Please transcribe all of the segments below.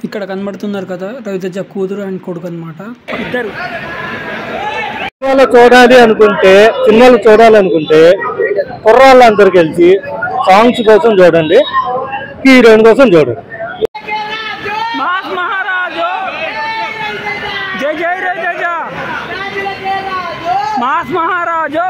ఇక్కడ కనబడుతున్నారు కదా రవితేజ కూతురు అండ్ కొడుకు అనమాట ఇద్దరు సినిమాలు చూడాలి అనుకుంటే సినిమాలు చూడాలనుకుంటే కుర్రాళ్ళందరూ కలిసి సాంగ్స్ కోసం చూడండి హీరోయిన్ కోసం చూడండి మాస్ మహారాజు జై జై రవితేజ మాస్ మహారాజు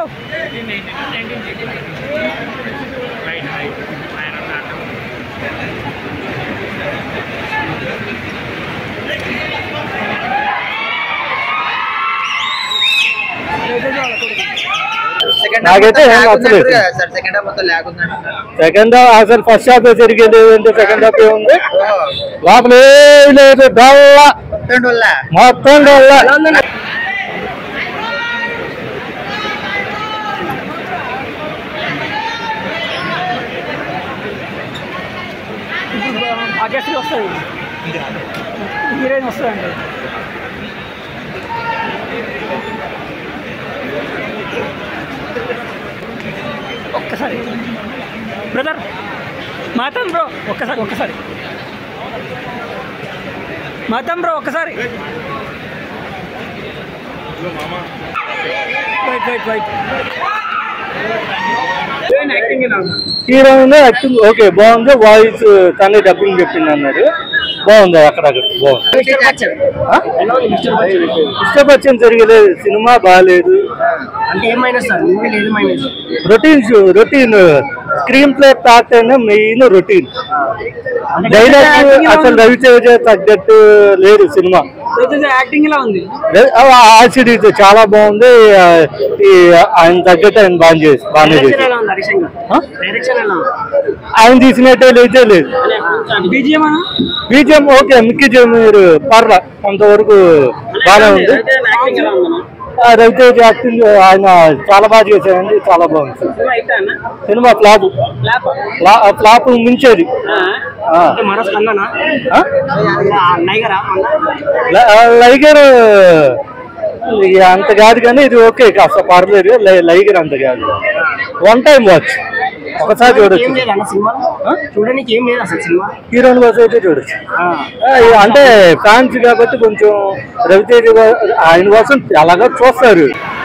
నాకైతే ఏం నచ్చలేదు. సార్ సెకండ్ హాఫ్ మొత్తం లేకుండా సెకండ్ హాఫ్ అసలు ఫస్ట్ హాఫ్ జరిగేది ఏంటంటే సెకండ్ హాఫ్ ఏముంది లోపల ఏమీ లేదు డల్ల వల్ల మొత్తం డల్ల భాగ్యశ్రీ వస్తుంది హీరోయిన్ వస్తుందండి ఒక్కసారి బ్రదర్ మాతం బ్రో ఒక్కసారి ఒక్కసారి మాతం బ్రో ఒక్కసారి wait wait wait heroine acting okay బాగుంది వాయిస్ తనే డబ్బింగ్ చెప్పింది అన్నారు బాగుంది అక్కడక్కడ బాగుంది ఆ? ఇష్టపచ్చని జరిగేది సినిమా బాగాలేదు అంటే ఏమైనా సార్ మూవీ లేదు minus routine routine screenplay part అయినా మెయిన్ రొటీన్ డైలాగ్ అసలు రవితేజ తగ్గట్టు లేదు సినిమా యాక్టింగ్ ఇలా ఉంది ఆ సిరీస్ చాలా బాగుంది ఆ, ఈ ఆయన తగ్గట్టు ఆయన బాగా చేసి బాగానే చేసి ఉంది హరిశంకర్ ఆ? డైరెక్షన్ ఎలా ఉంది ఆయన తీసినట్టే అయితే లేదు బీజిఎం అన్న బీజిఎం ఓకే మిక్కి మీరు పర్ల కొంతవరకు బాగానే ఉంది యాక్టింగ్ ఎలా ఉంది ఆ, రవితేజ యాక్టింగ్ ఆయన చాలా బాగా చేశారండి చాలా బాగుంది అయితే అన్న సినిమా ఫ్లాప్ ఫ్లాప్ మించేది ఆ. మనస్ కన్నానా ఆ? నైగరా ల- ఆ, లైగర్ ఇక అంత కాదు కానీ ఇది ఓకే కాస్త పర్లేదు లై- లైగర్ అంత కాదు వన్ టైం వాచ్ ఒకసారి ఏం చూడొచ్చు లేదు అన్న సినిమా చూడడానికి ఏం లేదు అసలు సినిమా హీరోయిన్ కోసం అయితే చూడొచ్చు ఆ, ఇక అంటే ఫ్యాన్స్ కాబట్టి కొంచెం రవితేజ గా- ఆయన కోసం అలాగా చూస్తారు